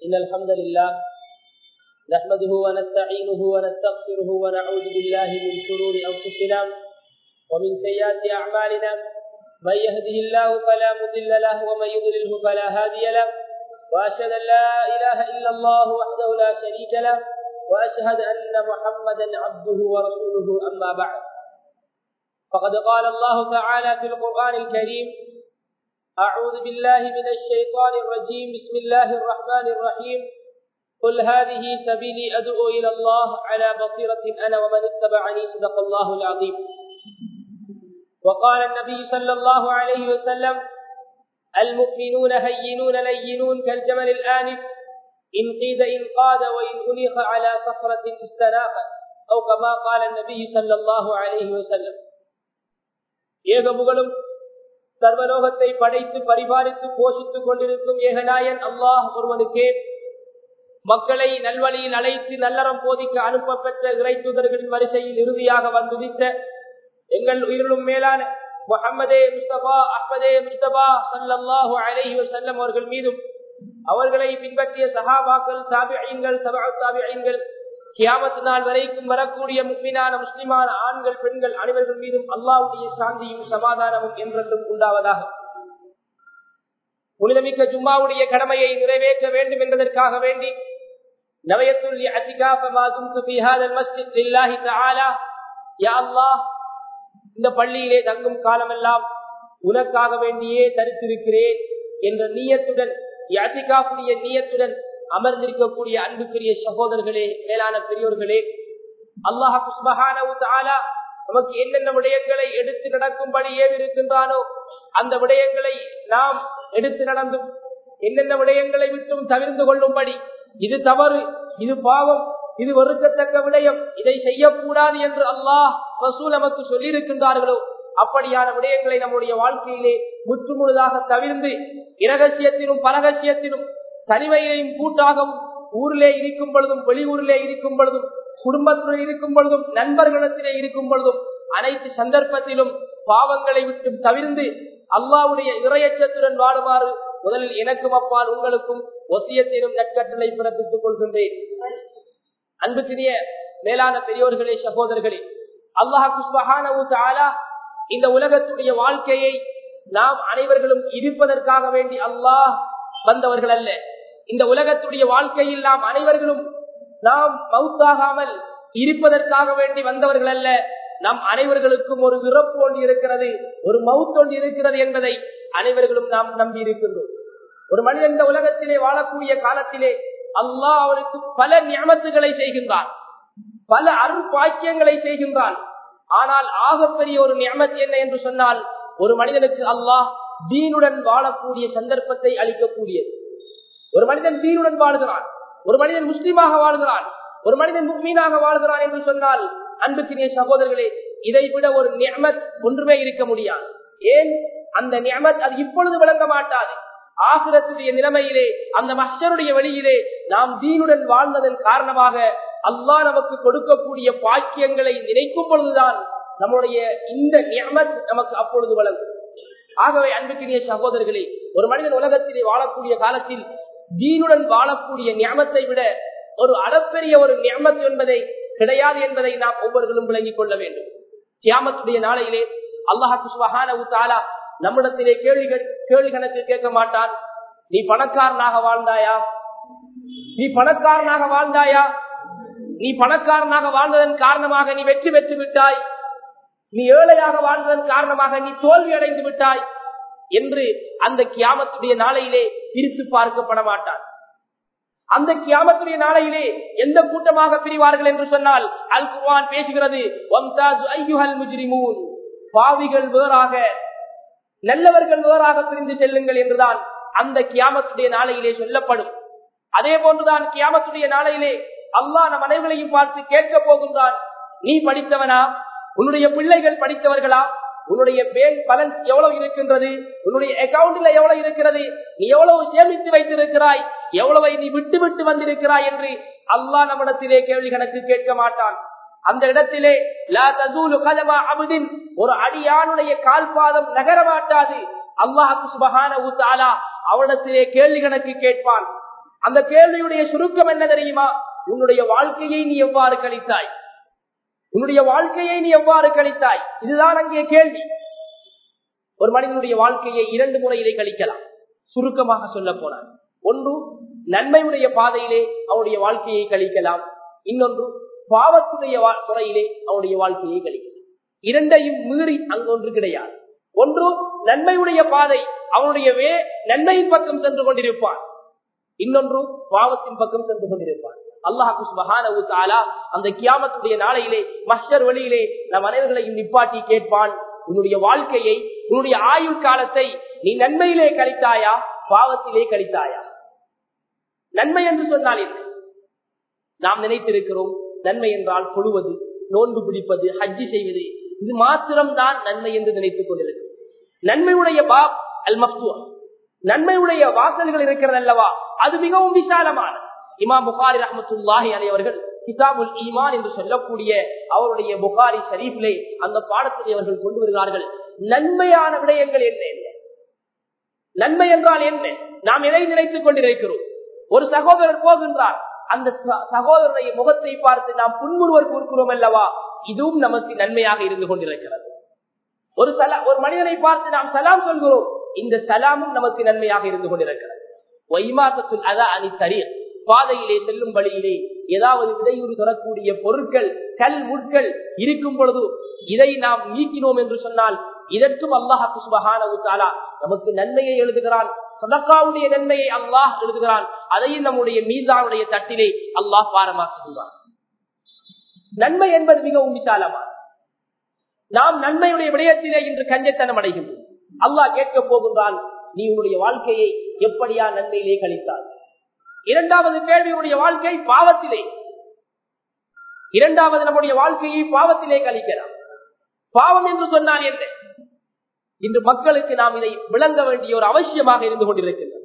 إن الحمد لله نحمده ونستعينه ونستغفره ونعوذ بالله من شرور أنفسنا ومن سيئات أعمالنا من يهده الله فلا مضل له ومن يضلله فلا هادي له وأشهد أن لا إله إلا الله وحده لا شريك له وأشهد أن محمدا عبده ورسوله أما بعد فقد قال الله تعالى في القرآن الكريم أعوذ بالله من الشيطان الرجيم بسم الله الرحمن الرحيم قل هذه سبيلي أدعو إلى الله على بصيرة أنا ومن اتبعني صدق الله العظيم وقال النبي صلى الله عليه وسلم المؤمنون هينون لينون كالجمل الآنف إن قيد إن قاد وإن أنيخ على صخرة استناخ أو كما قال النبي صلى الله عليه وسلم ஏகமுகளும் சர்வலோகத்தை படைத்து பரிபாலித்து போஷித்துக் கொண்டிருக்கும் ஏகநாயன் அல்லாஹ் ஒருவனுக்கே மக்களை நல்வழியில் அழைத்து நல்லறம் போதிக்க அனுப்ப பெற்ற இறை தூதர்களின் வரிசையில் இறுதியாக வந்துதித்த எங்கள் உயிரிலும் மேலான முகமதே முஸ்தபா அஹ்மதே முஸ்தபா சல்லாஹூ அலஹி வசல்லம் அவர்கள் மீதும் அவர்களை பின்பற்றிய சஹாபாக்கள் தாபியங்கள் சபா தாபியங்கள் கியாமத்து நாள் வரைக்கும் வரக்கூடிய முக்மினான முஸ்லிமான ஆண்கள் பெண்கள் அனைவர்கள் மீதும் அல்லாவுடைய சாந்தியும் சமாதானமும் என்றென்றும் உண்டாவதாக புனிதமிக்க ஜும்மாவுடைய கடமையை நிறைவேற்ற வேண்டும் என்பதற்காக வேண்டி நவயத்துல் இந்த பள்ளியிலே தங்கும் காலமெல்லாம் உனக்காக வேண்டியே தரித்திருக்கிறேன் என்ற நீயத்துடன் யாசிகாவுடைய நீயத்துடன் அமர்ந்திருக்கக்கூடிய அன்புக்குரிய சகோதரர்களே மேலான பெரியோர்களே அல்லாஹ் குஸ்மஹானா நமக்கு என்னென்ன விடயங்களை எடுத்து நடக்கும்படி ஏவிருக்கின்றானோ அந்த விடயங்களை நாம் எடுத்து நடந்தும் என்னென்ன விடயங்களை விட்டும் தவிர்த்து கொள்ளும்படி இது தவறு இது பாவம் இது வெறுக்கத்தக்க விடயம் இதை செய்யக்கூடாது என்று அல்லாஹ் ரசூல் நமக்கு சொல்லியிருக்கின்றார்களோ அப்படியான விடயங்களை நம்முடைய வாழ்க்கையிலே முற்று முழுதாக தவிர்ந்து இரகசியத்திலும் பரகசியத்திலும் தனிமையிலையும் கூட்டாகவும் ஊரிலே இருக்கும் பொழுதும் வெளியூரிலே இருக்கும் பொழுதும் குடும்பத்துடன் இருக்கும் பொழுதும் நண்பர்களிடத்திலே இருக்கும் பொழுதும் அனைத்து சந்தர்ப்பத்திலும் பாவங்களை விட்டு தவிர்ந்து அல்லாவுடைய இறையச்சத்துடன் வாடுமாறு முதலில் எனக்கும் அப்பால் உங்களுக்கும் ஒசியத்திலும் நற்கட்டளை பிறப்பித்துக் கொள்கின்றேன் அன்புக்குரிய மேலான பெரியோர்களே சகோதரர்களே அல்லாஹ் குஸ்பஹானா இந்த உலகத்துடைய வாழ்க்கையை நாம் அனைவர்களும் இருப்பதற்காக வேண்டி அல்லாஹ் வந்தவர்கள் அல்ல இந்த உலகத்துடைய வாழ்க்கையில் நாம் அனைவர்களும் நாம் மவுத்தாகாமல் இருப்பதற்காக வேண்டி வந்தவர்கள் அல்ல நம் அனைவர்களுக்கும் ஒரு விறப்பு ஒன்று இருக்கிறது ஒரு மவுத் ஒன்று இருக்கிறது என்பதை அனைவர்களும் நாம் நம்பி இருக்கின்றோம் ஒரு மனிதன் இந்த உலகத்திலே வாழக்கூடிய காலத்திலே அல்லாஹ் அவருக்கு பல நியமத்துகளை செய்கின்றான் பல அருட்பாக்கியங்களை செய்கின்றான் ஆனால் ஆகப்பெரிய ஒரு நியமத் என்ன என்று சொன்னால் ஒரு மனிதனுக்கு அல்லாஹ் தீனுடன் வாழக்கூடிய சந்தர்ப்பத்தை அளிக்கக்கூடியது ஒரு மனிதன் தீனுடன் வாழ்கிறான் ஒரு மனிதன் முஸ்லீமாக வாழ்கிறான் ஒரு மனிதன் முக்மீனாக வாழ்கிறான் என்று சொன்னால் அன்புக்கினிய சகோதரர்களே இதை விட ஒரு நியமத் ஒன்றுமே இருக்க முடியாது ஏன் அந்த நியமத் அது இப்பொழுது விளங்க மாட்டாது ஆசிரத்துடைய நிலைமையிலே அந்த மஷருடைய வழியிலே நாம் தீனுடன் வாழ்ந்ததன் காரணமாக அல்லாஹ் நமக்கு கொடுக்கக்கூடிய பாக்கியங்களை நினைக்கும் பொழுதுதான் நம்முடைய இந்த நியமத் நமக்கு அப்பொழுது வழங்கும் ஆகவே அன்புக்கினிய சகோதரர்களே ஒரு மனிதன் உலகத்திலே வாழக்கூடிய காலத்தில் தீனுடன் வாழக்கூடிய நியமத்தை விட ஒரு அளப்பெரிய ஒரு நியமத் என்பதை கிடையாது என்பதை நாம் ஒவ்வொருவரும் விளங்கிக் கொள்ள வேண்டும் கியாமத்துடைய நாளையிலே அல்லாஹால நம்மிடத்திலே கேள்விகள் கேள்வி கணக்கு கேட்க மாட்டான் நீ பணக்காரனாக வாழ்ந்தாயா நீ பணக்காரனாக வாழ்ந்தாயா நீ பணக்காரனாக வாழ்ந்ததன் காரணமாக நீ வெற்றி பெற்று விட்டாய் நீ ஏழையாக வாழ்ந்ததன் காரணமாக நீ தோல்வி அடைந்து விட்டாய் என்று அந்த கியாமத்துடைய நாளையிலே பிரித்து பார்க்கப்பட மாட்டான் அந்த கியாமத்துடைய நாளையிலே எந்த கூட்டமாக பிரிவார்கள் என்று சொன்னால் அல் குர்வான் பேசுகிறது பாவிகள் வேறாக நல்லவர்கள் வேறாக பிரிந்து செல்லுங்கள் என்றுதான் அந்த கியாமத்துடைய நாளையிலே சொல்லப்படும் அதே போன்றுதான் கியாமத்துடைய நாளையிலே அல்லாஹ் நம் அனைவரையும் பார்த்து கேட்க போகின்றான் நீ படித்தவனா உன்னுடைய பிள்ளைகள் படித்தவர்களா உன்னுடைய பேங்க் பலன்ஸ் எவ்வளவு இருக்கின்றது உன்னுடைய அக்கவுண்ட்ல எவ்வளவு இருக்கிறது நீ எவ்வளவு சேமித்து வைத்திருக்கிறாய் எவ்வளவை நீ விட்டு விட்டு வந்திருக்கிறாய் என்று அல்லாஹ் நம்மிடத்திலே கேள்வி கணக்கு கேட்க மாட்டான் அந்த இடத்திலே லா தசூலு கதமா அபுதின் ஒரு அடியானுடைய கால்பாதம் நகர மாட்டாது அல்லாஹு சுபஹான அவனிடத்திலே கேள்வி கணக்கு கேட்பான் அந்த கேள்வியுடைய சுருக்கம் என்ன தெரியுமா உன்னுடைய வாழ்க்கையை நீ எவ்வாறு கழித்தாய் உன்னுடைய வாழ்க்கையை நீ எவ்வாறு கழித்தாய் இதுதான் அங்கே கேள்வி ஒரு மனிதனுடைய வாழ்க்கையை இரண்டு முறையிலே கழிக்கலாம் சுருக்கமாக சொல்ல போனான் ஒன்று நன்மையுடைய பாதையிலே அவனுடைய வாழ்க்கையை கழிக்கலாம் இன்னொன்று பாவத்துடைய முறையிலே அவனுடைய வாழ்க்கையை கழிக்கலாம் இரண்டையும் மீறி அங்கு ஒன்று கிடையாது ஒன்று நன்மையுடைய பாதை அவனுடைய வே நன்மையின் பக்கம் சென்று கொண்டிருப்பான் இன்னொன்று பாவத்தின் பக்கம் சென்று கொண்டிருப்பான் அல்லாஹு சுபஹானவு தாலா அந்த கியாமத்துடைய நாளையிலே மஷர் வழியிலே நம் அனைவர்களையும் நிப்பாட்டி கேட்பான் உன்னுடைய வாழ்க்கையை உன்னுடைய ஆயுள் காலத்தை நீ நன்மையிலே கழித்தாயா பாவத்திலே கழித்தாயா நன்மை என்று சொன்னால் என்ன நாம் நினைத்திருக்கிறோம் நன்மை என்றால் கொழுவது நோன்பு பிடிப்பது ஹஜ்ஜி செய்வது இது மாத்திரம்தான் நன்மை என்று நினைத்துக் கொண்டிருக்கிறோம் நன்மையுடைய பாப் அல் மக்துவா நன்மையுடைய வாசல்கள் இருக்கிறது அல்லவா அது மிகவும் விசாலமான இமாம் புகாரி ரஹமத்துல்லாஹி அலி அவர்கள் கிதாபுல் ஈமான் என்று சொல்லக்கூடிய அவருடைய புகாரி ஷரீஃபிலே அந்த பாடத்திலே அவர்கள் கொண்டு வருகிறார்கள் நன்மையான விடயங்கள் என்ன என்ன நன்மை என்றால் என்ன நாம் எதை நினைத்துக் கொண்டிருக்கிறோம் ஒரு சகோதரர் போகின்றார் அந்த சகோதரனுடைய முகத்தை பார்த்து நாம் புன்முறுவர் கூறுகிறோம் அல்லவா இதுவும் நமக்கு நன்மையாக இருந்து கொண்டிருக்கிறது ஒரு சலா ஒரு மனிதனை பார்த்து நாம் சலாம் சொல்கிறோம் இந்த சலாமும் நமக்கு நன்மையாக இருந்து கொண்டிருக்கிறது ஒய்மாசத்துல் அதா அணி சரீர் பாதையிலே செல்லும் வழியிலே ஏதாவது இடையூறு தரக்கூடிய பொருட்கள் கல் முட்கள் இருக்கும் பொழுது இதை நாம் நீக்கினோம் என்று சொன்னால் இதற்கும் அல்லாஹு சுபஹானா நமக்கு நன்மையை எழுதுகிறான் சதக்காவுடைய நன்மையை அல்லாஹ் எழுதுகிறான் அதையும் நம்முடைய மீதாவுடைய தட்டிலே அல்லாஹ் பாரமாக்குகிறான் நன்மை என்பது மிகவும் விசாலமான நாம் நன்மையுடைய விடயத்திலே இன்று கஞ்சத்தனம் அடைகின்றோம் அல்லாஹ் கேட்க போகின்றான் நீ உன்னுடைய வாழ்க்கையை எப்படியா நன்மையிலே கழித்தாய் இரண்டாவது கேள்வியுடைய வாழ்க்கை பாவத்திலே இரண்டாவது நம்முடைய வாழ்க்கையை பாவத்திலே கழிக்கிறான் பாவம் என்று சொன்னால் என்ன இன்று மக்களுக்கு நாம் இதை விளங்க வேண்டிய ஒரு அவசியமாக இருந்து கொண்டிருக்கின்றது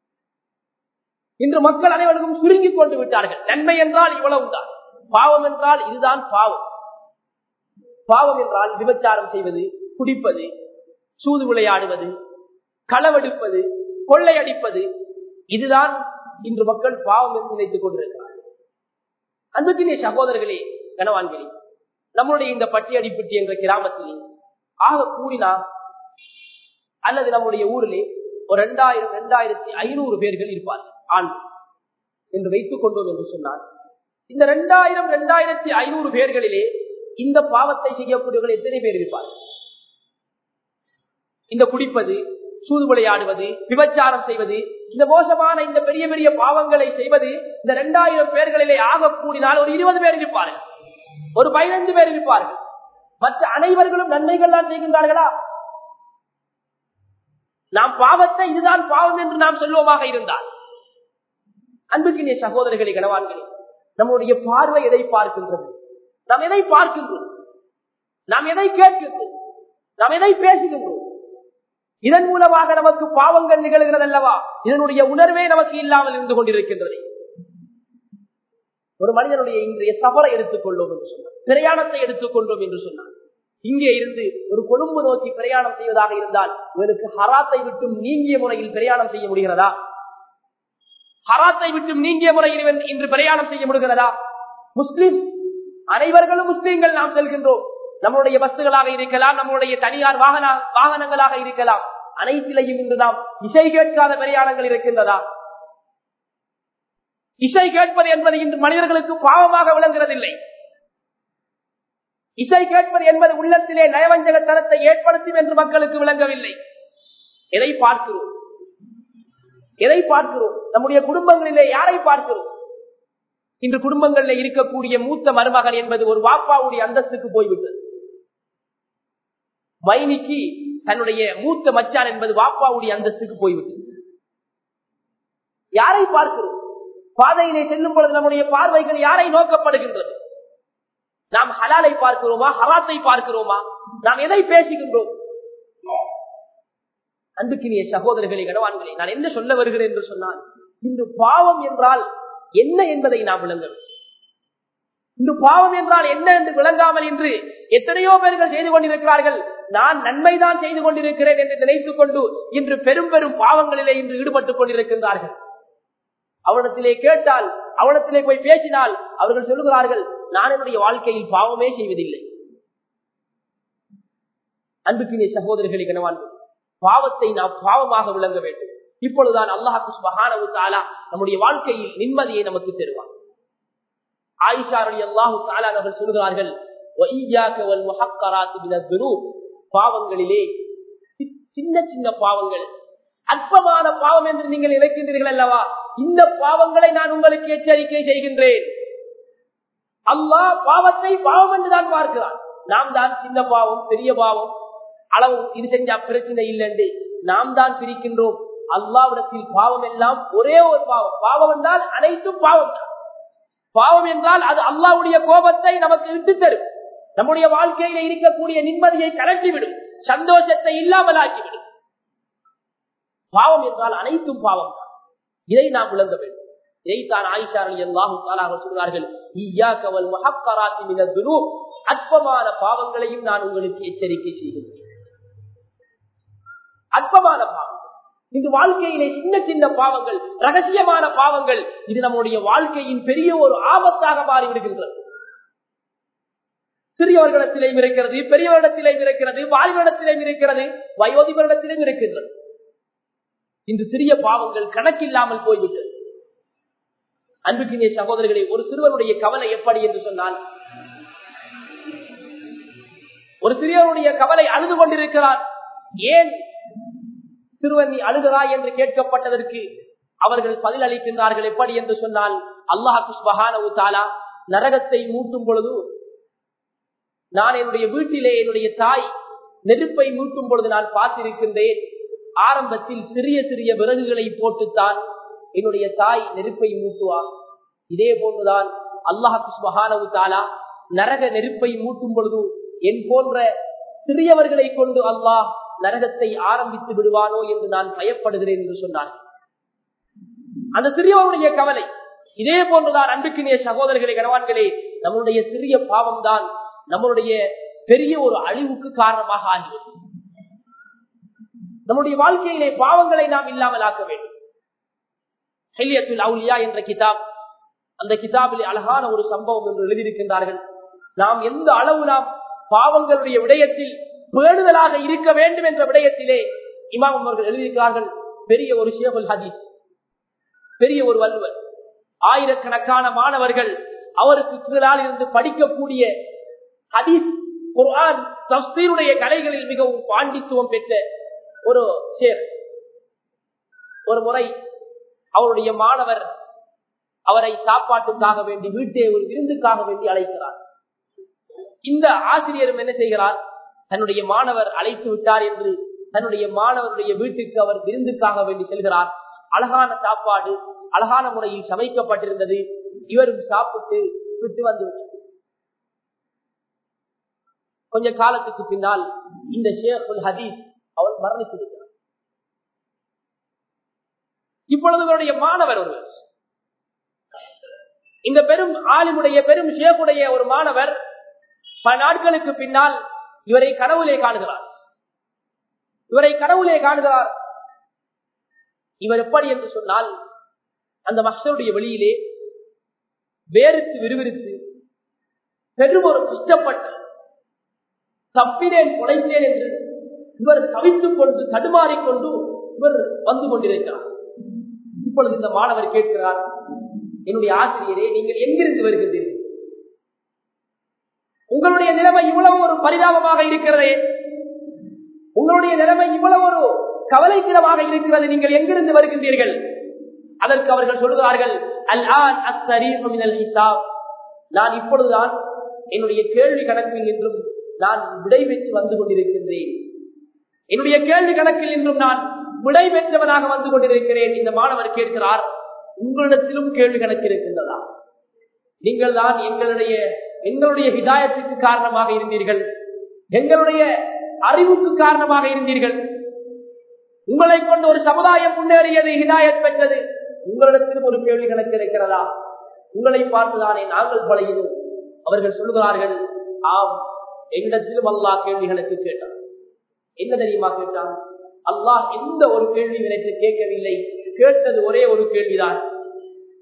இன்று மக்கள் அனைவருக்கும் சுருங்கிக் கொண்டு விட்டார்கள் நன்மை என்றால் இவ்வளவுதான் பாவம் என்றால் இதுதான் பாவம் பாவம் என்றால் விபச்சாரம் செய்வது குடிப்பது சூது விளையாடுவது களவெடுப்பது கொள்ளையடிப்பது இதுதான் இன்று மக்கள் பாவம் என்று நினைத்துக் கொண்டிருக்கிறார்கள் அன்புக்கினிய சகோதரர்களே கனவான்களே நம்முடைய இந்த பட்டியடிப்பட்டி என்ற கிராமத்திலே ஆக கூடினா அல்லது நம்முடைய ஊரிலே ஒரு ரெண்டாயிரம் ரெண்டாயிரத்தி ஐநூறு பேர்கள் இருப்பார்கள் ஆண் என்று வைத்துக் கொண்டோம் என்று சொன்னார் இந்த ரெண்டாயிரம் ரெண்டாயிரத்தி ஐநூறு பேர்களிலே இந்த பாவத்தை செய்யக்கூடியவர்கள் எத்தனை பேர் இருப்பார்கள் இந்த குடிப்பது சூது விளையாடுவது விபச்சாரம் செய்வது இந்த மோசமான இந்த பெரிய பெரிய பாவங்களை செய்வது இந்த இரண்டாயிரம் பேர்களிலே ஆக கூடினால் ஒரு இருபது பேர் இருப்பார்கள் ஒரு பதினைந்து பேர் இருப்பார்கள் மற்ற அனைவர்களும் நன்மைகள் தான் செய்கின்றார்களா நாம் பாவத்தை இதுதான் பாவம் என்று நாம் சொல்லுவோமாக இருந்தால் அன்புக்கினிய சகோதரர்களே கனவான்களே நம்முடைய பார்வை எதை பார்க்கின்றது நாம் எதை பார்க்கின்றோம் நாம் எதை கேட்கின்றோம் நாம் எதை பேசுகின்றோம் இதன் மூலமாக நமக்கு பாவங்கள் நிகழ்கிறது அல்லவா இதனுடைய உணர்வே நமக்கு இல்லாமல் இருந்து கொண்டிருக்கின்றது ஒரு மனிதனுடைய இன்றைய சபரை எடுத்துக்கொள்ளும் என்று சொன்னார் பிரயாணத்தை எடுத்துக்கொண்டோம் என்று சொன்னார் இங்கே இருந்து ஒரு கொழும்பு நோக்கி பிரயாணம் செய்வதாக இருந்தால் இவருக்கு ஹராத்தை விட்டும் நீங்கிய முறையில் பிரயாணம் செய்ய முடிகிறதா ஹராத்தை விட்டும் நீங்கிய முறையில் இன்று பிரயாணம் செய்ய முடிகிறதா முஸ்லிம் அனைவர்களும் முஸ்லீம்கள் நாம் செல்கின்றோம் நம்முடைய பஸ்ஸுகளாக இருக்கலாம் நம்முடைய தனியார் வாகன வாகனங்களாக இருக்கலாம் அனைத்திலையும் இன்று நாம் இசை கேட்காத பிரயாணங்கள் இருக்கின்றதா இசை கேட்பது என்பது இன்று மனிதர்களுக்கு பாவமாக விளங்குறதில்லை இசை கேட்பது என்பது உள்ளத்திலே நயவஞ்சக தரத்தை ஏற்படுத்தும் என்று மக்களுக்கு விளங்கவில்லை எதை பார்க்கிறோம் எதை பார்க்கிறோம் நம்முடைய குடும்பங்களிலே யாரை பார்க்கிறோம் இன்று குடும்பங்களில் இருக்கக்கூடிய மூத்த மருமகன் என்பது ஒரு வாப்பாவுடைய அந்தஸ்துக்கு போய்விட்டது மைனிக்கு தன்னுடைய மூத்த மச்சான் என்பது வாப்பாவுடைய அந்தஸ்துக்கு போய்விட்டது யாரை பார்க்கிறோம் பாதையிலே செல்லும் பொழுது நம்முடைய பார்வைகள் யாரை நோக்கப்படுகின்றது நாம் ஹலாலை பார்க்கிறோமா ஹராத்தை பார்க்கிறோமா நாம் எதை பேசுகின்றோம் அன்புக்கினிய சகோதரர்களே கனவான்களே நான் என்ன சொல்ல வருகிறேன் என்று சொன்னால் இன்று பாவம் என்றால் என்ன என்பதை நாம் விளங்கணும் இன்று பாவம் என்றால் என்ன என்று விளங்காமல் இன்று எத்தனையோ பேர்கள் செய்து கொண்டிருக்கிறார்கள் நான் நன்மைதான் செய்து கொண்டிருக்கிறேன் என்று நினைத்துக் கொண்டு இன்று பெரும் பெரும் பாவங்களிலே இன்று ஈடுபட்டுக் கொண்டிருக்கின்றார்கள் அவனிடத்திலே கேட்டால் அவனிடத்திலே போய் பேசினால் அவர்கள் சொல்லுகிறார்கள் நான் என்னுடைய வாழ்க்கையில் பாவமே செய்வதில்லை அன்புக்கினிய சகோதரர்களை கனவான் பாவத்தை நாம் பாவமாக விளங்க வேண்டும் இப்பொழுதுதான் அல்லாஹு சுபஹானவு தாலா நம்முடைய வாழ்க்கையில் நிம்மதியை நமக்கு தருவார் ஆயிஷா அலி அல்லாஹு தாலா அவர்கள் சொல்கிறார்கள் பாவங்களிலே சின்ன சின்ன பாவங்கள் அற்பமான பாவம் என்று நீங்கள் நினைக்கின்றீர்கள் அல்லவா இந்த பாவங்களை நான் உங்களுக்கு எச்சரிக்கை செய்கின்றேன் அல்லாஹ் பாவத்தை பாவம் என்றுதான் பார்க்கிறான் நாம் தான் சின்ன பாவம் பெரிய பாவம் அளவு இது செஞ்சா பிரச்சனை இல்லை நாம் தான் பிரிக்கின்றோம் அல்லாவிடத்தில் பாவம் எல்லாம் ஒரே ஒரு பாவம் பாவம் என்றால் அனைத்தும் பாவம் தான் பாவம் என்றால் அது அல்லாவுடைய கோபத்தை நமக்கு விட்டு தரும் நம்முடைய வாழ்க்கையில இருக்கக்கூடிய நிம்மதியை கலட்டிவிடும் சந்தோஷத்தை இல்லாமலாக்கிவிடும் பாவம் என்றால் அனைத்தும் பாவம் தான் இதை நாம் விளங்க வேண்டும் இதைத்தான் ஆயிஷா அலி அல்லாஹு சொல்கிறார்கள் அற்பமான பாவங்களையும் நான் உங்களுக்கு எச்சரிக்கை செய்கின்றேன் அற்பமான பாவங்கள் இந்த வாழ்க்கையிலே சின்ன சின்ன பாவங்கள் ரகசியமான பாவங்கள் இது நம்முடைய வாழ்க்கையின் பெரிய ஒரு ஆபத்தாக மாறிவிடுகின்றது சிறியவர்களிடத்திலேயும் இருக்கிறது பெரியவரிடத்திலேயும் இருக்கிறது வாலிபரிடத்திலேயும் இருக்கிறது வயோதிபரிடத்திலேயும் இருக்கின்றது இன்று சிறிய பாவங்கள் கணக்கில்லாமல் போய்விட்டது அன்புக்கினிய சகோதரர்களே ஒரு சிறுவனுடைய கவலை எப்படி என்று சொன்னால் ஒரு சிறியவனுடைய கவலை அழுது கொண்டிருக்கிறார் ஏன் சிறுவன் நீ அழுகிறாய் என்று கேட்கப்பட்டதற்கு அவர்கள் பதில் அளிக்கின்றார்கள் எப்படி என்று சொன்னால் அல்லாஹு சுபஹானவு தாலா நரகத்தை மூட்டும் பொழுது நான் என்னுடைய வீட்டிலே என்னுடைய தாய் நெருப்பை மூட்டும் பொழுது நான் பார்த்திருக்கின்றேன் ஆரம்பத்தில் சிறிய சிறிய விறகுகளை போட்டுத்தான் என்னுடைய தாய் நெருப்பை மூட்டுவார் இதே போன்றுதான் அல்லாஹு சுபஹானவு தாலா நரக நெருப்பை மூட்டும் பொழுது என் போன்ற சிறியவர்களை கொண்டு அல்லாஹ் நரகத்தை ஆரம்பித்து விடுவானோ என்று நான் பயப்படுகிறேன் என்று சொன்னார் அந்த சிறியவனுடைய கவலை இதே போன்றுதான் அன்புக்கினிய சகோதரர்களே கனவான்களே நம்முடைய சிறிய பாவம் தான் நம்மளுடைய பெரிய ஒரு அழிவுக்கு காரணமாக ஆகிறது நம்முடைய வாழ்க்கையிலே பாவங்களை நாம் இல்லாமல் ஆக்க வேண்டும் ஹைலியத்துல் அவுலியா என்ற கிதாப் அந்த கிதாபிலே அழகான ஒரு சம்பவம் என்று எழுதியிருக்கின்றார்கள் நாம் எந்த அளவு நாம் பாவங்களுடைய விடயத்தில் பேணுதலாக இருக்க வேண்டும் என்ற விடயத்திலே இமாம் அவர்கள் எழுதியிருக்கிறார்கள் பெரிய ஒரு ஷேகுல் ஹதீஸ் பெரிய ஒரு வல்லுவர் ஆயிரக்கணக்கான மாணவர்கள் அவருக்கு கீழால் இருந்து படிக்கக்கூடிய ஹதீஸ் குர்ஆன் தப்சீருடைய கலைகளில் மிகவும் பாண்டித்துவம் பெற்ற ஒரு ஷேக் ஒரு முறை அவருடைய மாணவர் அவரை சாப்பாட்டுக்காக வேண்டி வீட்டை ஒரு விருந்துக்காக வேண்டி அழைக்கிறார் இந்த ஆசிரியரும் என்ன செய்கிறார் தன்னுடைய மாணவர் அழைத்து விட்டார் என்று தன்னுடைய மாணவருடைய வீட்டுக்கு அவர் விருந்துக்காக வேண்டி செல்கிறார் அழகான சாப்பாடு அழகான முறையில் சமைக்கப்பட்டிருந்தது இவரும் சாப்பிட்டு விட்டு வந்து கொஞ்ச காலத்துக்கு பின்னால் இந்த ஷேகுல் ஹதீஸ் அவர் மரணித்து விட்டார் இப்பொழுது இவருடைய மாணவர் ஒருவர் இந்த பெரும் ஆலிமுடைய பெரும் ஷேகுடைய ஒரு மாணவர் பல நாட்களுக்கு பின்னால் இவரை கனவுலே காணுகிறார் இவரை கனவுலே காணுகிறார் இவர் எப்படி என்று சொன்னால் அந்த மக்சருடைய வெளியிலே வேறுத்து விறுவிறுத்து பெரும் ஒரு கஷ்டப்பட்டு தப்பினேன் குலைத்தேன் என்று இவர் தவித்துக் கொண்டு தடுமாறிக்கொண்டு இவர் வந்து கொண்டிருக்கிறார் இப்பொழுது இந்த மாணவர் கேட்கிறார் என்னுடைய ஆசிரியரே நீங்கள் எங்கிருந்து வருகின்றீர்கள் உங்களுடைய நிலைமை இவ்வளவு ஒரு பரிதாபமாக இருக்கிறதே உங்களுடைய நிலைமை இவ்வளவு ஒரு கவலைக்கிடமாக இருக்கிறது நீங்கள் எங்கிருந்து வருகின்றீர்கள் அதற்கு அவர்கள் சொல்கிறார்கள் அல் ஆன் ஹிசாப் நான் இப்பொழுதுதான் என்னுடைய கேள்வி கணக்கில் நின்றும் நான் விடை பெற்று வந்து கொண்டிருக்கின்றேன் என்னுடைய கேள்வி கணக்கில் நின்றும் நான் விடை பெற்றவனாக வந்து கொண்டிருக்கிறேன் இந்த மாணவர் கேட்கிறார் உங்களிடத்திலும் கேள்வி கணக்கு இருக்கின்றதா நீங்கள் தான் எங்களுடைய எங்களுடைய ஹிதாயத்துக்கு காரணமாக இருந்தீர்கள் எங்களுடைய அறிவுக்கு காரணமாக இருந்தீர்கள் உங்களை கொண்டு ஒரு சமுதாயம் முன்னேறியது ஹிதாயத் பெற்றது உங்களிடத்திலும் ஒரு கேள்வி கணக்கு இருக்கிறதா உங்களை பார்த்துதானே நாங்கள் பழகினோம் அவர்கள் சொல்லுகிறார்கள் ஆம் எங்களிடத்திலும் அல்லாஹ் கேள்விகளுக்கு கேட்டான் என்ன தெரியுமா கேட்டான் அல்லாஹ் எந்த ஒரு கேள்வி எனக்கு கேட்கவில்லை கேட்டது ஒரே ஒரு கேள்விதான்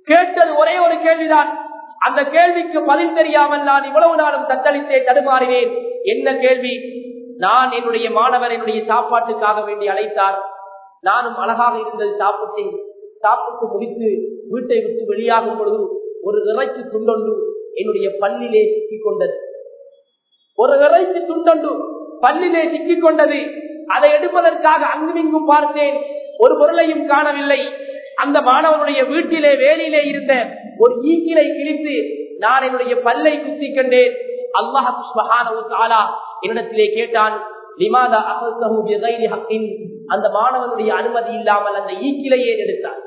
கேட்டது ஒரே ஒரு கேள்விதான் அந்த கேள்விக்கு பதில் தெரியாமல் நான் இவ்வளவு நாளும் தத்தளித்தே தடுமாறினேன் என்ன கேள்வி நான் என்னுடைய மாணவர் என்னுடைய சாப்பாட்டுக்காக வேண்டி அழைத்தார் நானும் அழகாக இருந்தது சாப்பிட்டேன் சாப்பிட்டு முடித்து வீட்டை விட்டு வெளியாகும் பொழுது ஒரு இறைச்சி துண்டொன்று என்னுடைய பல்லிலே சிக்கிக் கொண்டது ஒரு இறைச்சி துண்டொன்று பல்லிலே சிக்கிக் கொண்டது அதை எடுப்பதற்காக அங்குமிங்கும் பார்த்தேன் ஒரு பொருளையும் காணவில்லை அந்த மாணவனுடைய வீட்டிலே வேலியிலே இருந்த ஒரு ஈக்கிலை கிழித்து நான் என்னுடைய பல்லை குத்திக் கண்டேன் அல்லாஹாலா என்னிடத்திலே கேட்டான் லிமாதா அகல் அந்த மாணவனுடைய அனுமதி இல்லாமல் அந்த ஈக்கிலையே எடுத்தார்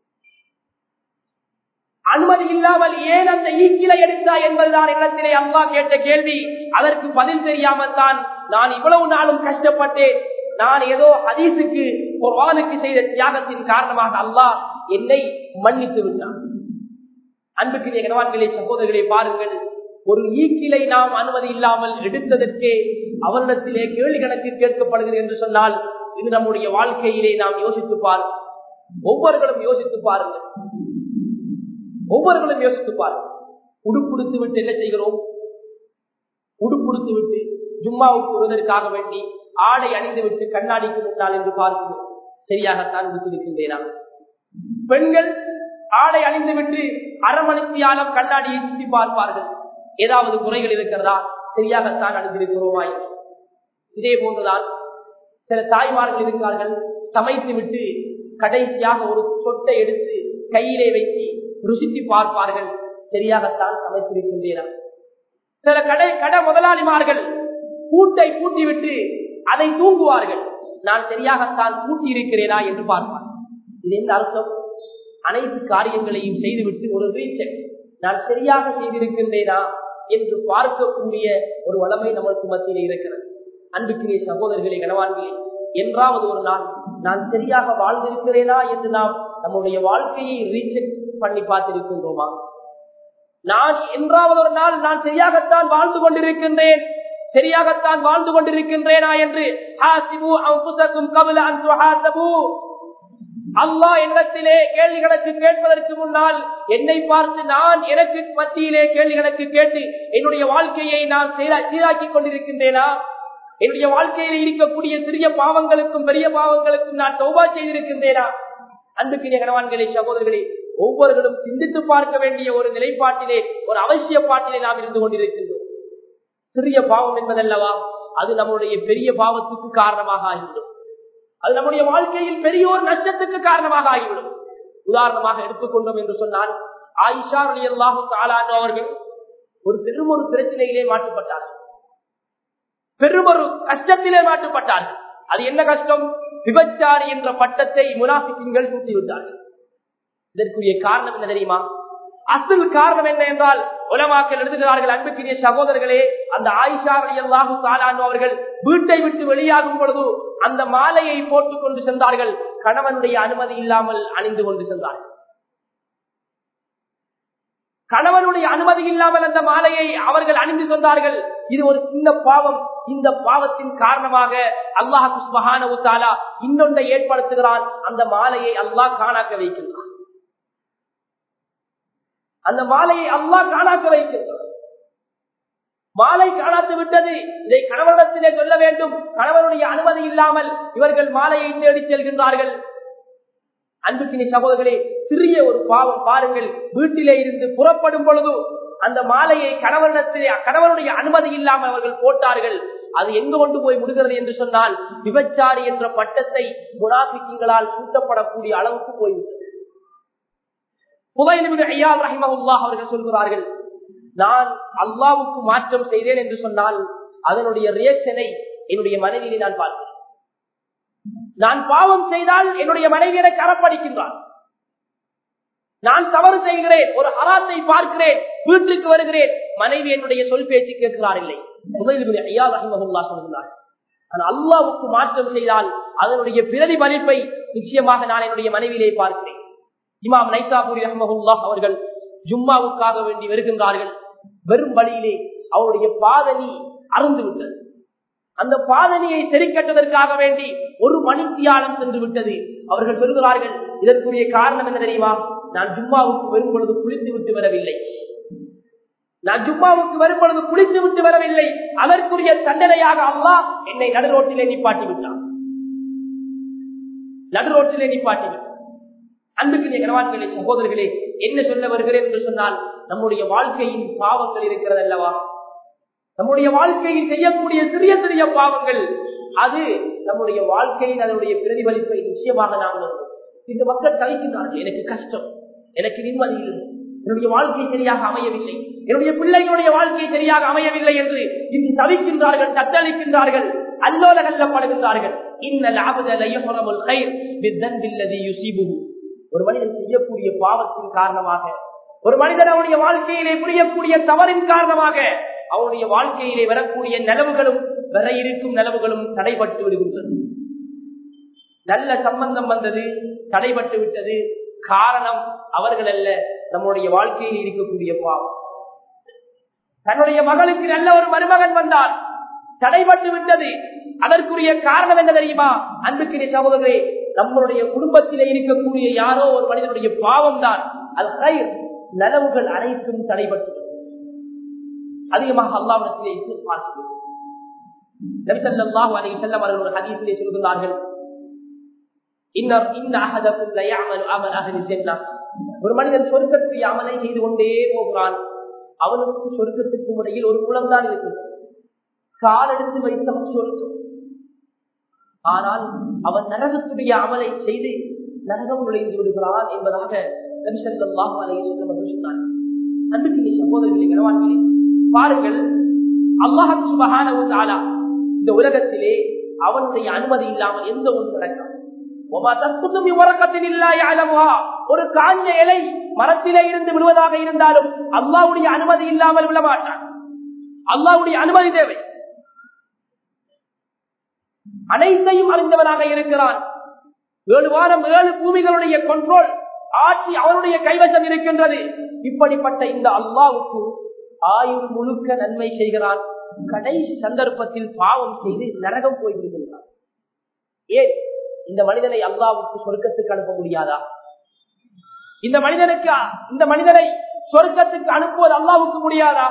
அனுமதி இல்லாமல் ஏன் அந்த ஈக்கிலை எடுத்தா என்பதுதான் இடத்திலே அம்மா கேட்ட கேள்வி அதற்கு பதில் தெரியாமல் தான் நான் இவ்வளவு நாளும் கஷ்டப்பட்டேன் நான் ஏதோ ஹதீஸுக்கு குர்ஆனுக்கு செய்த தியாகத்தின் காரணமாக அல்லாஹ் என்னை மன்னித்து விட்டான் அன்புக்கு கணவான்களே சகோதரர்களை பாருங்கள் ஒரு ஈக்கிலை நாம் அனுமதி இல்லாமல் எடுத்ததற்கே அவரிடத்திலே கேள்வி கணக்கில் கேட்கப்படுகிறது என்று சொன்னால் இது நம்முடைய வாழ்க்கையிலே நாம் யோசித்து பாருங்கள் ஒவ்வொருகளும் யோசித்து பாருங்கள் ஒவ்வொருகளும் யோசித்து பாருங்கள் உடுப்புடுத்து விட்டு என்ன செய்கிறோம் உடுப்புடுத்து விட்டு ஜும்மாவுக்கு வருவதற்காக வேண்டி ஆடை அணிந்து விட்டு கண்ணாடிக்கு முன்னால் என்று பார்க்கிறோம் சரியாகத்தான் விட்டிருக்கின்றேனா பெண்கள் ஆடை அணிந்து விட்டு அரமணித்தியாலம் கண்ணாடியை சுற்றி பார்ப்பார்கள் ஏதாவது குறைகள் இருக்கிறதா சரியாகத்தான் அணிந்திருக்கிறோமா இதே போன்றுதான் சில தாய்மார்கள் இருக்கிறார்கள் சமைத்து விட்டு கடைசியாக ஒரு சொட்டை எடுத்து கையிலே வைத்து ருசித்து பார்ப்பார்கள் சரியாகத்தான் சமைத்திருக்கின்றன சில கடை கடை முதலாளிமார்கள் பூட்டை பூட்டிவிட்டு அதை தூங்குவார்கள் நான் சரியாகத்தான் பூட்டி இருக்கிறேனா என்று பார்ப்பார் இது எந்த அர்த்தம் அனைத்து காரியங்களையும் செய்துவிட்டு ஒரு ரீசெக் நான் சரியாக செய்திருக்கின்றேனா என்று பார்க்கக்கூடிய ஒரு வளமை நமக்கு மத்தியில் இருக்கிறது அன்புக்குரிய சகோதரர்களே கனவான்களே என்றாவது ஒரு நாள் நான் சரியாக வாழ்ந்திருக்கிறேனா என்று நாம் நம்முடைய வாழ்க்கையை ரீசெக் பண்ணி பார்த்திருக்கின்றோமா நான் என்றாவது ஒரு நாள் நான் சரியாகத்தான் வாழ்ந்து கொண்டிருக்கின்றேன் சரியாகத்தான் வாழ்ந்து கொண்டிருக்கின்றேனா என்று அல்லா என்னத்திலே கேள்வி கணக்கு கேட்பதற்கு முன்னால் என்னை பார்த்து நான் எனக்கு மத்தியிலே கேள்வி கணக்கு கேட்டு என்னுடைய வாழ்க்கையை நான் சீராக்கி கொண்டிருக்கின்றேனா என்னுடைய வாழ்க்கையில் இருக்கக்கூடிய சிறிய பாவங்களுக்கும் பெரிய பாவங்களுக்கும் நான் சௌபா செய்திருக்கின்றேனா அன்புக்கிய கணவான்களே சகோதரர்களே ஒவ்வொருவரும் சிந்தித்து பார்க்க வேண்டிய ஒரு நிலைப்பாட்டிலே ஒரு அவசிய பாட்டிலே நாம் இருந்து கொண்டிருக்கின்றோம் சிறிய பாவம் என்பதல்லவா அது நம்முடைய பெரிய பாவத்துக்கு காரணமாக ஆகிவிடும் அது நம்முடைய வாழ்க்கையில் பெரிய ஒரு நஷ்டத்துக்கு காரணமாக ஆகிவிடும் உதாரணமாக எடுத்துக்கொண்டோம் என்று சொன்னால் ஆயிஷா அலி அல்லாஹு தாலான் அவர்கள் ஒரு பெரும் ஒரு பிரச்சனையிலே மாற்றப்பட்டார்கள் பெரும் ஒரு கஷ்டத்திலே மாற்றப்பட்டார்கள் அது என்ன கஷ்டம் விபச்சாரி என்ற பட்டத்தை முனாபிக்கங்கள் தூக்கிவிட்டார்கள் இதற்குரிய காரணம் என்ன தெரியுமா அசல் காரணம் என்ன என்றால் உலமாக்கள் எழுதுகிறார்கள் அன்புக்குரிய சகோதரர்களே அந்த ஆயிஷா அல்லாஹு தாலான் அவர்கள் வீட்டை விட்டு வெளியாகும் பொழுது அந்த மாலையை போட்டுக் கொண்டு சென்றார்கள் கணவனுடைய அனுமதி இல்லாமல் அணிந்து கொண்டு சென்றார்கள் கணவனுடைய அனுமதி இல்லாமல் அந்த மாலையை அவர்கள் அணிந்து சென்றார்கள் இது ஒரு சின்ன பாவம் இந்த பாவத்தின் காரணமாக அல்லாஹ் குஸ்மஹான உத்தாலா இன்னொன்றை ஏற்படுத்துகிறான் அந்த மாலையை அல்லாஹ் காணாக்க வைக்கின்றான் அந்த மாலையை அல்லாஹ் காணாக்க வைக்கின்றான் மாலை காணாத்து விட்டது இதை கணவனிடத்திலே சொல்ல வேண்டும் கணவனுடைய அனுமதி இல்லாமல் இவர்கள் மாலையை தேடி செல்கின்றார்கள் அன்புக்கினி சகோதரர்களே சிறிய ஒரு பாவம் பாருங்கள் வீட்டிலே இருந்து புறப்படும் பொழுது அந்த மாலையை கணவனிடத்திலே கணவனுடைய அனுமதி இல்லாமல் அவர்கள் போட்டார்கள் அது எங்கு கொண்டு போய் முடிகிறது என்று சொன்னால் விபச்சாரி என்ற பட்டத்தை முனாபிக்கங்களால் சூட்டப்படக்கூடிய அளவுக்கு போய்விட்டது புகையிலிருந்து ஐயா ரஹிமஹுல்லா அவர்கள் சொல்கிறார்கள் நான் அல்லாவுக்கு மாற்றம் செய்தேன் என்று சொன்னால் அதனுடைய ரியாக்ஷனை என்னுடைய மனைவியை நான் பார்க்கிறேன் நான் பாவம் செய்தால் என்னுடைய மனைவி எனக்கு அறப்படிக்கின்றான் நான் தவறு செய்கிறேன் ஒரு அராத்தை பார்க்கிறேன் வீட்டுக்கு வருகிறேன் மனைவி என்னுடைய சொல் பேச்சு கேட்கிறார் இல்லை முதலில் ஐயா ரஹிமஹுல்லா சொல்கிறார் நான் அல்லாவுக்கு மாற்றம் செய்தால் அதனுடைய பிரதிபலிப்பை நிச்சயமாக நான் என்னுடைய மனைவியிலே பார்க்கிறேன் இமாம் நைசாபுரி ரஹமஹுல்லா அவர்கள் ஜும்மாவுக்காக வேண்டி வருகின்றார்கள் வெறும் வழியிலே அவருடைய பாதனி அறந்து விட்டது அந்த பாதனியை செறிக்கட்டுவதற்காக வேண்டி ஒரு மணித்தியாலம் சென்று விட்டது அவர்கள் சொல்கிறார்கள் இதற்குரிய காரணம் என்ன தெரியுமா நான் ஜும்மாவுக்கு வரும் பொழுது குளித்து விட்டு வரவில்லை நான் ஜும்மாவுக்கு வரும் பொழுது குளித்து விட்டு வரவில்லை அதற்குரிய தண்டனையாக அல்லாஹ் என்னை நடுரோட்டிலே நிப்பாட்டி விட்டான் நடுரோட்டிலே நிப்பாட்டி விட்டான் அன்புக்கு கனவான்களே சகோதரர்களே என்ன சொல்ல வருகிறேன் என்று சொன்னால் நம்முடைய வாழ்க்கையின் பாவங்கள் இருக்கிறது அல்லவா நம்முடைய வாழ்க்கையில் செய்யக்கூடிய சிறிய சிறிய பாவங்கள் அது நம்முடைய வாழ்க்கையில் அதனுடைய பிரதிபலிப்பை நிச்சயமாக நாம் இந்த மக்கள் கலைக்கின்றார்கள் எனக்கு கஷ்டம் எனக்கு நிம்மதி இல்லை என்னுடைய வாழ்க்கை சரியாக அமையவில்லை என்னுடைய பிள்ளைகளுடைய வாழ்க்கை சரியாக அமையவில்லை என்று இன்று தவிக்கின்றார்கள் தத்தளிக்கின்றார்கள் அல்லோல கல்லப்படுகின்றார்கள் இன்னல் ஒரு மனிதன் செய்யக்கூடிய பாவத்தின் காரணமாக ஒரு மனிதன் அவனுடைய வாழ்க்கையிலே புரியக்கூடிய தவறின் காரணமாக அவனுடைய வாழ்க்கையிலே வரக்கூடிய நிலவுகளும் வர இருக்கும் நிலவுகளும் தடைபட்டு விடுகின்றது நல்ல சம்பந்தம் வந்தது தடைபட்டு விட்டது காரணம் அவர்கள் அல்ல நம்முடைய வாழ்க்கையில் இருக்கக்கூடிய பாவம் தன்னுடைய மகளுக்கு நல்ல ஒரு மருமகன் வந்தால் தடைபட்டு விட்டது அதற்குரிய காரணம் என்ன தெரியுமா அன்புக்கிற சகோதரரே நம்மளுடைய குடும்பத்திலே இருக்கக்கூடிய யாரோ ஒரு மனிதனுடைய பாவம் தான் அது கயிர் நலவுகள் அனைத்தும் தடைபட்டு அதிகமாக அல்லாவிடத்திலே நபிசல்லாஹு அலைஹி செல்லம் அவர்கள் ஒரு ஹதீஸிலே சொல்கிறார்கள் ஒரு மனிதன் சொர்க்கத்துடைய அமலை செய்து கொண்டே போகிறான் அவனுக்கும் சொர்க்கத்துக்கும் இடையில் ஒரு குளம் தான் இருக்கு கால் எடுத்து வைத்தவன் சொர்க்கம் ஆனால் அவன் நரகத்துடைய அமலை செய்து நரகம் நுழைந்து விடுகிறான் என்பதாக நபிசல்லாஹு அலைஹி செல்லம் அவர்கள் சொன்னார் அன்புக்கு சகோதரர்களே கனவான்களே பாருங்கள் அல்லாஹ் சுபஹானஹு தஆலா இந்த உலகத்திலே அவனுடைய அனுமதி இல்லாமல் எந்த ஒன்று நடக்கும் ஒரு காஞ்ச இலை மரத்திலே இருந்து விழுவதாக இருந்தாலும் அல்லாவுடைய அனுமதி இல்லாமல் விழமாட்டான் அல்லாவுடைய அனுமதி தேவை அனைத்தையும் அறிந்தவனாக இருக்கிறான் ஏழு வாரம் ஏழு பூமிகளுடைய கண்ட்ரோல் ஆட்சி அவனுடைய கைவசம் இருக்கின்றது இப்படிப்பட்ட இந்த அல்லாவுக்கு ஆயுள் முழுக்க நன்மை செய்கிறான் கடைசி சந்தர்ப்பத்தில் பாவம் செய்து நரகம் போய்விடுகின்றான் ஏன் இந்த மனிதனை அல்லாவுக்கு சொர்க்கத்துக்கு அனுப்ப முடியாதா இந்த மனிதனுக்கு இந்த மனிதனை சொர்க்கத்துக்கு அனுப்புவது அல்லாவுக்கு முடியாதா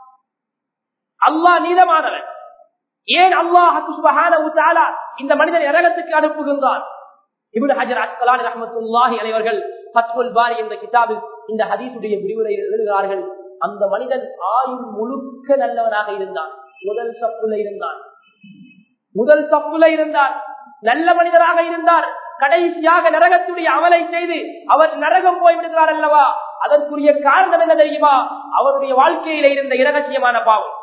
அல்லாஹ் நீதமானவன் ஏன் அல்லாஹ் இந்த மனிதனை நரகத்துக்கு அனுப்புகின்றான் இபின் ஹஜர் அஸ்கலான் ரஹமத்துல்லாஹி அனைவர்கள் பத்முல் பாரி என்ற கிதாபில் இந்த ஹதீசுடைய விரிவுரை எழுதுகிறார்கள் அந்த மனிதன் ஆயுள் முழுக்க நல்லவனாக இருந்தான் முதல் சப்புல இருந்தான் முதல் சப்புல இருந்தான் நல்ல மனிதராக இருந்தார் கடைசியாக நரகத்துடைய அமலை செய்து அவர் நரகம் போய்விடுகிறார் அல்லவா அதற்குரிய காரணம் என்ன தெரியுமா அவருடைய வாழ்க்கையில இருந்த இரகசியமான பாவம்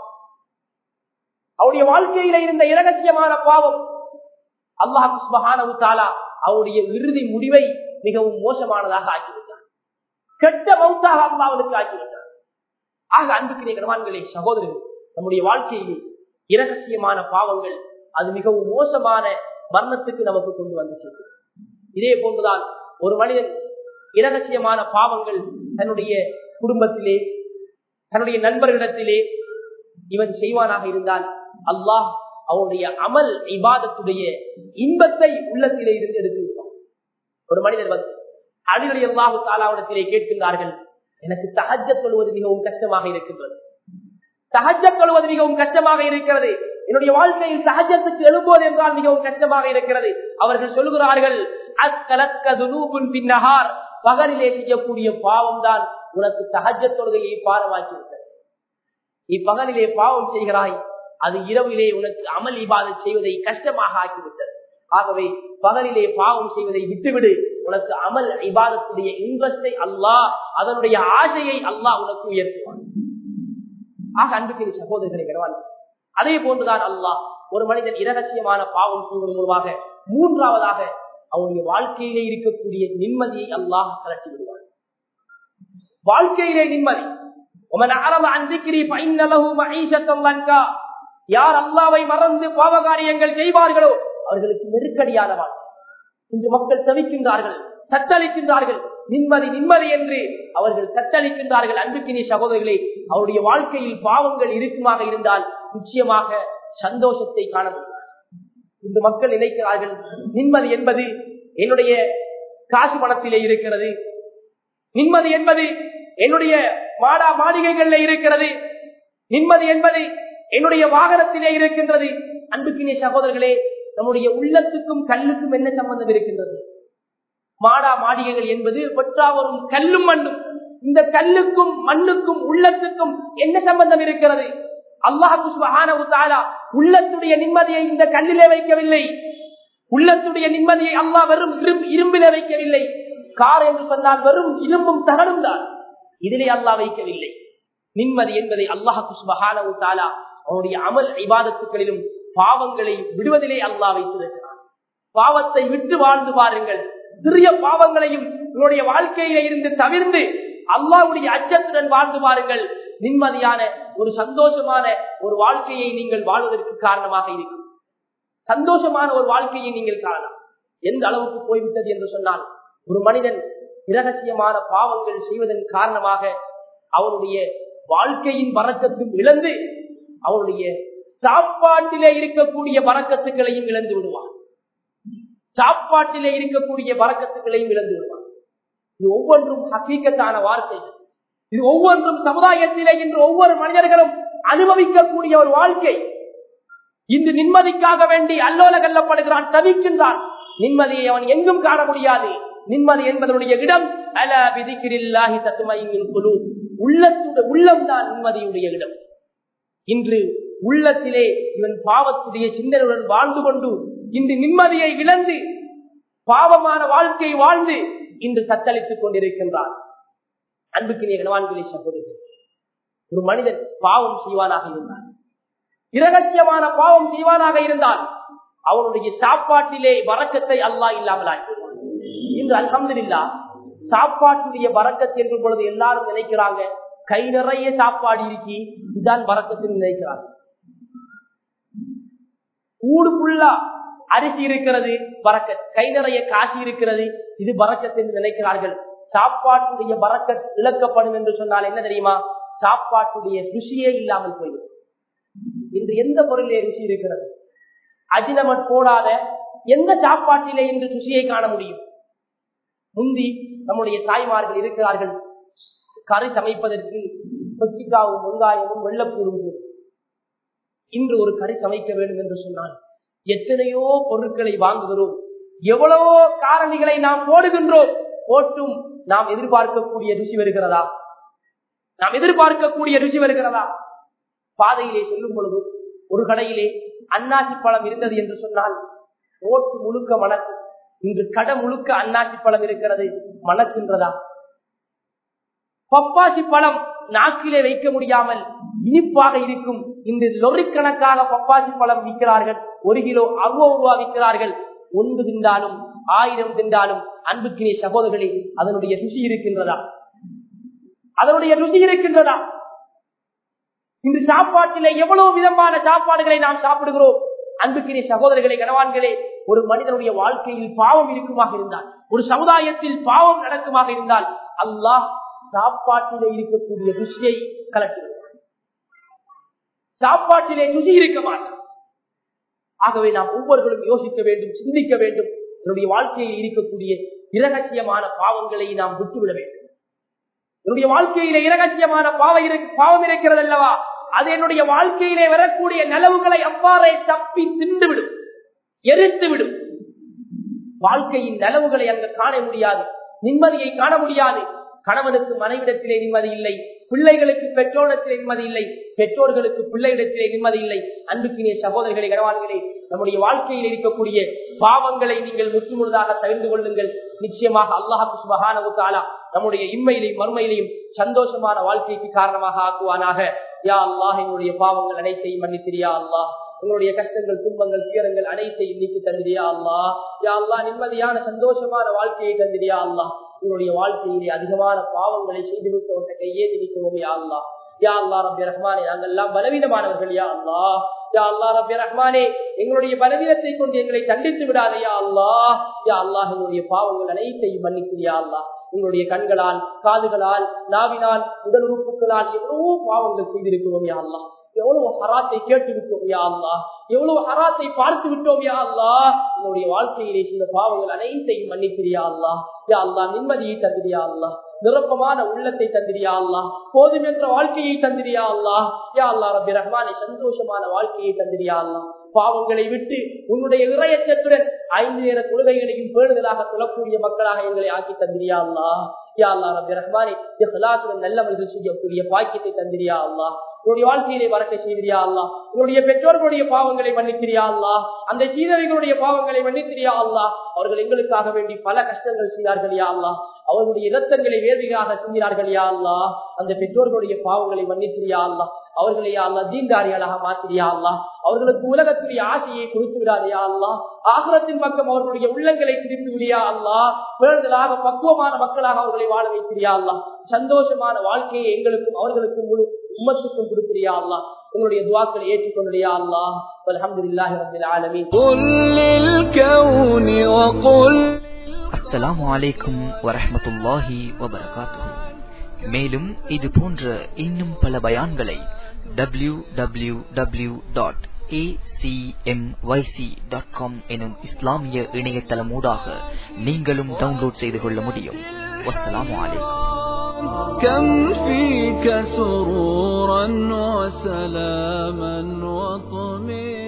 அவருடைய வாழ்க்கையில இருந்த இரகசியமான பாவம் அல்லாஹ் சுபஹானஹு தஆலா அவருடைய இறுதி முடிவை மிகவும் மோசமானதாக ஆக்கிவிட்டார் கெட்ட மௌத்தாக அல்லாஹ்வுக்கு ஆக்கிவிட்டார் ஆக அன்புக்கிலே கனவான்களே சகோதரர்கள் நம்முடைய வாழ்க்கையிலே இரகசியமான பாவங்கள் அது மிகவும் மோசமான மரணத்துக்கு நமக்கு கொண்டு வந்து சேர்க்கும் இதே போன்றுதான் ஒரு மனிதன் இரகசியமான பாவங்கள் தன்னுடைய குடும்பத்திலே தன்னுடைய நண்பர்களிடத்திலே இவன் செய்வானாக இருந்தால் அல்லாஹ் அவனுடைய அமல் இபாதத்துடைய இன்பத்தை உள்ளத்திலே இருந்து எடுத்து விடுவான் ஒரு மனிதர் வந்து அடிகளை அல்லாஹு தாலாவிடத்திலே கேட்கின்றார்கள் எனக்கு தகஜ தொழுவது மிகவும் கஷ்டமாக இருக்கின்றது தகஜ தொழுவது மிகவும் கஷ்டமாக இருக்கிறது என்னுடைய வாழ்க்கையில் சகஜத்துக்கு எழும்போது என்றால் மிகவும் கஷ்டமாக இருக்கிறது அவர்கள் சொல்லுகிறார்கள் பின்னகார் பகலிலே செய்யக்கூடிய பாவம் தான் உனக்கு சகஜ தொழுகையை பாரமாக்கி விட்டது இப்பகலிலே பாவம் செய்கிறாய் அது இரவிலே உனக்கு அமல் இபாத செய்வதை கஷ்டமாக ஆக்கிவிட்டது ஆகவே பகலிலே பாவம் செய்வதை விட்டுவிடு உனக்கு அமல் இபாதத்துடைய இன்ட்ரெஸ்டை அல்லாஹ் அதனுடைய ஆசையை அல்லாஹ் உனக்கு உயர்த்துவான் ஆக அன்புக்கு சகோதரர்களை கிடவான் அதே போன்றுதான் அல்லாஹ் ஒரு மனிதன் இரகசியமான பாவம் செய்வதன் மூலமாக மூன்றாவதாக அவனுடைய வாழ்க்கையிலே இருக்கக்கூடிய நிம்மதியை அல்லாஹ் கலட்டி விடுவான் வாழ்க்கையிலே நிம்மதி யார் அல்லாவை மறந்து பாவகாரியங்கள் செய்வார்களோ அவர்களுக்கு நெருக்கடியான வாழ்க்கை இன்று மக்கள் தவிக்கின்றார்கள் தத்தளிக்கின்றார்கள் நிம்மதி நிம்மதி என்று அவர்கள் தத்தளிக்கின்றார்கள் அன்புக்கினி சகோதரிகளே அவருடைய வாழ்க்கையில் பாவங்கள் இருக்குமாக இருந்தால் நிச்சயமாக சந்தோஷத்தை காண முடியும் இந்த மக்கள் நினைக்கிறார்கள் நிம்மதி என்பது என்னுடைய காசு பணத்திலே இருக்கிறது நிம்மதி என்பது என்னுடைய மாடா மாளிகைகள்ல இருக்கிறது நிம்மதி என்பது என்னுடைய வாகனத்திலே இருக்கின்றது அன்புக்கினிய சகோதரர்களே நம்முடைய உள்ளத்துக்கும் கல்லுக்கும் என்ன சம்பந்தம் இருக்கின்றது மாடா மாளிகைகள் என்பது ஒற்றாவரும் கல்லும் மண்ணும் இந்த கல்லுக்கும் மண்ணுக்கும் உள்ளத்துக்கும் என்ன சம்பந்தம் இருக்கிறது அல்லாஹு உள்ளத்துடைய நிம்மதியை இந்த கல்லிலே வைக்கவில்லை உள்ளத்துடைய நிம்மதியை அல்லாஹ் வெறும் இரும்பிலே வைக்கவில்லை கார் என்று சொன்னால் வெறும் இரும்பும் தகடும் தான் இதிலே அல்லாஹ் வைக்கவில்லை நிம்மதி என்பதை அல்லாஹு சுபஹானவு தாலா அவனுடைய அமல் இபாதத்துக்களிலும் பாவங்களை விடுவதிலே அல்லாஹ் வைத்திருக்கிறான் பாவத்தை விட்டு வாழ்ந்து பாருங்கள் சிறிய பாவங்களையும் உங்களுடைய வாழ்க்கையில இருந்து தவிர்த்து அல்லாவுடைய அச்சத்துடன் வாழ்ந்து பாருங்கள் நிம்மதியான ஒரு சந்தோஷமான ஒரு வாழ்க்கையை நீங்கள் வாழ்வதற்கு காரணமாக இருக்கும் சந்தோஷமான ஒரு வாழ்க்கையை நீங்கள் காணலாம் எந்த அளவுக்கு போய்விட்டது என்று சொன்னால் ஒரு மனிதன் இரகசியமான பாவங்கள் செய்வதன் காரணமாக அவனுடைய வாழ்க்கையின் வரக்கத்தும் இழந்து அவனுடைய சாப்பாட்டிலே இருக்கக்கூடிய வரக்கத்துக்களையும் இழந்து விடுவான் சாப்பாட்டிலே இருக்கக்கூடிய வரக்கத்துக்களையும் இழந்து விடுவான் இது ஒவ்வொன்றும் ஹக்கீக்கத்தான வார்த்தை இது ஒவ்வொன்றும் சமுதாயத்திலே இன்று ஒவ்வொரு மனிதர்களும் அனுபவிக்கக்கூடிய ஒரு வாழ்க்கை இன்று நிம்மதிக்காக வேண்டி அல்லோல கல்லப்படுகிறான் தவிக்கின்றான் நிம்மதியை அவன் எங்கும் காண முடியாது நிம்மதி என்பதனுடைய இடம் அல விதிக்கிறில்லாஹி தத்துமையின் குழு உள்ளத்துடைய உள்ளம்தான் நிம்மதியுடைய இடம் இன்று உள்ளத்திலே இவன் பாவத்துடைய சிந்தனையுடன் வாழ்ந்து கொண்டு இன்று நிம்மதியை இழந்து பாவமான வாழ்க்கை வாழ்ந்து இன்று தத்தளித்துக் கொண்டிருக்கின்றான் அன்புக்கு நீ கணவான்களை சகோதரர்கள் ஒரு மனிதன் பாவம் செய்வானாக இருந்தான் இரகசியமான பாவம் செய்வானாக இருந்தால் அவனுடைய சாப்பாட்டிலே வரக்கத்தை அல்லா இல்லாமல் ஆக்கிடுவான் இன்று அலமதுல்லா சாப்பாட்டுடைய வரக்கத்து என்று பொழுது எல்லாரும் நினைக்கிறாங்க கை நிறைய சாப்பாடு இருக்கி இதுதான் வரக்கத்துன்னு நினைக்கிறாங்க ஊடு புல்லா அரிசி இருக்கிறது பறக்கத் கை நிறைய காசு இருக்கிறது இது பறக்கத் என்று நினைக்கிறார்கள் சாப்பாட்டுடைய பறக்கத் இழக்கப்படும் என்று சொன்னால் என்ன தெரியுமா சாப்பாட்டுடைய ருசியே இல்லாமல் போய்விடும் இன்று எந்த பொருளிலே ருசி இருக்கிறது அஜினமட் போடாத எந்த சாப்பாட்டிலே இன்று ருசியை காண முடியும் முந்தி நம்முடைய தாய்மார்கள் இருக்கிறார்கள் கறி சமைப்பதற்கு கொச்சிக்காவும் வெங்காயமும் வெள்ளப்பூடும் இன்று ஒரு கறி சமைக்க வேண்டும் என்று சொன்னால் எத்தனையோ பொருட்களை வாங்குகிறோம் எவ்வளவோ காரணிகளை நாம் போடுகின்றோம் போட்டும் நாம் எதிர்பார்க்கக்கூடிய ருசி வருகிறதா நாம் எதிர்பார்க்கக்கூடிய ருசி வருகிறதா பாதையிலே செல்லும் பொழுது ஒரு கடையிலே அன்னாசி பழம் இருந்தது என்று சொன்னால் ஓட்டு முழுக்க மணக்கும் இன்று கடை முழுக்க அன்னாசி பழம் இருக்கிறது மணக்கின்றதா பப்பாசி பழம் நாக்கிலே வைக்க முடியாமல் இனிப்பாக இருக்கும் இன்று லொரிக்கணக்காக பப்பாசி பழம் விற்கிறார்கள் ஒரு கிலோ அறுபது ரூபா விற்கிறார்கள் ஒன்று தின்றாலும் ஆயிரம் தின்றாலும் அன்புக்கினே சகோதரர்களே அதனுடைய ருசி இருக்கின்றதா அதனுடைய ருசி இருக்கின்றதா இன்று சாப்பாட்டிலே எவ்வளவு விதமான சாப்பாடுகளை நாம் சாப்பிடுகிறோம் அன்புக்கினே சகோதரர்களே கனவான்களே ஒரு மனிதனுடைய வாழ்க்கையில் பாவம் இருக்குமாக இருந்தால் ஒரு சமுதாயத்தில் பாவம் நடக்குமாக இருந்தால் அல்லாஹ் சாப்பாட்டிலே இருக்கக்கூடிய ருசியை கலட்டி சாப்பாட்டிலே ருசி இருக்க மாட்டான் ஆகவே நாம் ஒவ்வொருவரும் யோசிக்க வேண்டும் சிந்திக்க வேண்டும் என்னுடைய வாழ்க்கையில் இருக்கக்கூடிய இரகசியமான பாவங்களை நாம் விட்டுவிட வேண்டும் என்னுடைய வாழ்க்கையில இரகசியமான பாவ பாவம் இருக்கிறது அல்லவா அது என்னுடைய வாழ்க்கையிலே வரக்கூடிய நலவுகளை அவ்வாறே தப்பி தின்றுவிடும் எரித்து விடும் வாழ்க்கையின் நலவுகளை அங்கு காண முடியாது நிம்மதியை காண முடியாது கணவனுக்கு மனைவிடத்திலே நிம்மதி இல்லை பிள்ளைகளுக்கு பெற்றோரிடத்திலே நிம்மதி இல்லை பெற்றோர்களுக்கு பிள்ளையிடத்திலே நிம்மதி இல்லை அன்புக்கினே சகோதரர்களை கனவான்களே நம்முடைய வாழ்க்கையில் இருக்கக்கூடிய பாவங்களை நீங்கள் முற்றுமுழுதாக தவிர்த்து கொள்ளுங்கள் நிச்சயமாக அல்லாஹு சுபகானவு தாலா நம்முடைய இம்மையிலையும் மறுமையிலையும் சந்தோஷமான வாழ்க்கைக்கு காரணமாக ஆக்குவானாக யா அல்லாஹ் என்னுடைய பாவங்கள் அனைத்தையும் மன்னித்திரியா அல்லாஹ் உங்களுடைய கஷ்டங்கள் துன்பங்கள் துயரங்கள் அனைத்தையும் நீக்கி தந்திரியா அல்லா யா அல்லா நிம்மதியான சந்தோஷமான வாழ்க்கையை தந்திரியா அல்லா உங்களுடைய வாழ்க்கையிலே அதிகமான பாவங்களை செய்துவிட்டு உன்னை கையே திணிக்கிறோம் யா அல்லா யா அல்லா ரபி ரஹ்மானே நாங்கள் எல்லாம் பலவீனமானவர்கள் யா அல்லா யா அல்லா ரபி ரஹ்மானே எங்களுடைய பலவீனத்தை கொண்டு எங்களை தண்டித்து விடாதே யா அல்லா யா அல்லாஹ் எங்களுடைய பாவங்கள் அனைத்தையும் மன்னிக்கிறியா அல்லா உங்களுடைய கண்களால் காதுகளால் நாவினால் உடல் உறுப்புகளால் எவ்வளவோ பாவங்கள் செய்திருக்கிறோம் யா அல்லா எவ்வளவு ஹராத்தை கேட்டு விட்டோம் யா அல்லா எவ்வளவு ஹராத்தை பார்த்து விட்டோம் யா அல்லா உன்னுடைய வாழ்க்கையிலே சில பாவங்கள் அனைத்தையும் மன்னிக்கிறியா அல்லா யா அல்லா நிம்மதியை தந்திரியா அல்லா நிரப்பமான உள்ளத்தை தந்திரியா அல்லா போதும் என்ற வாழ்க்கையை தந்திரியா அல்லா யா அல்லா ரபி ரஹ்மானை சந்தோஷமான வாழ்க்கையை தந்திரியா அல்லா பாவங்களை விட்டு உன்னுடைய இறையச்சத்துடன் ஐந்து நேர தொழுகைகளையும் பேணுதலாக தொழக்கூடிய மக்களாக எங்களை ஆக்கி தந்திரியா அல்லா யா அல்லா ரபி ரஹ்மானை இஹ்லாத்துடன் நல்லவர்கள் செய்யக்கூடிய பாக்கியத்தை தந்திரியா அல்லா உன்னுடைய வாழ்க்கையிலே வரக்க செய்தியா அல்லா உன்னுடைய பெற்றோர்களுடைய பாவங்களை மன்னித்திரியா அல்லா அந்த சீதவைகளுடைய பாவங்களை மன்னித்திரியா அல்லா அவர்கள் எங்களுக்காக வேண்டி பல கஷ்டங்கள் செய்தார்கள் யா அல்லா அவர்களுடைய இரத்தங்களை வேதியாக செஞ்சினார்கள் யா அல்லா அந்த பெற்றோர்களுடைய பாவங்களை மன்னித்திரியா அல்லா அவர்களை அல்லா தீண்டாரிகளாக மாத்திரியா அல்லா அவர்களுக்கு உலகத்துடைய ஆசையை கொடுத்து விடாதையா அல்லா ஆகுரத்தின் பக்கம் அவர்களுடைய உள்ளங்களை திருப்பி விடியா அல்லா பேணுதலாக பக்குவமான மக்களாக அவர்களை வாழ வைத்திரியா அல்லா சந்தோஷமான வாழ்க்கையை எங்களுக்கும் அவர்களுக்கும் முழு உம்மத்துக்கும் கொடுக்கிறியா அல்லா உங்களுடைய துவாக்களை ஏற்றுக்கொண்டியா அல்லா அல்ஹம்துலில்லாஹி ரப்பில் ஆலமீன் قل للكون وقل அஸ்ஸலாமு அலைக்கும் வரஹ்மத்துல்லாஹி வபரகாத்துஹு மேலும் இது போன்ற இன்னும் பல பயான்களை டபிள்யூ டபிள்யூ டபிள்யூ டாட் எனும் இஸ்லாமிய இணையதளமூடாக நீங்களும் டவுன்லோட் செய்து கொள்ள முடியும் வஸ்ஸலாமு அலைக்கும் كم فيك سرورا وسلاما وطمئنا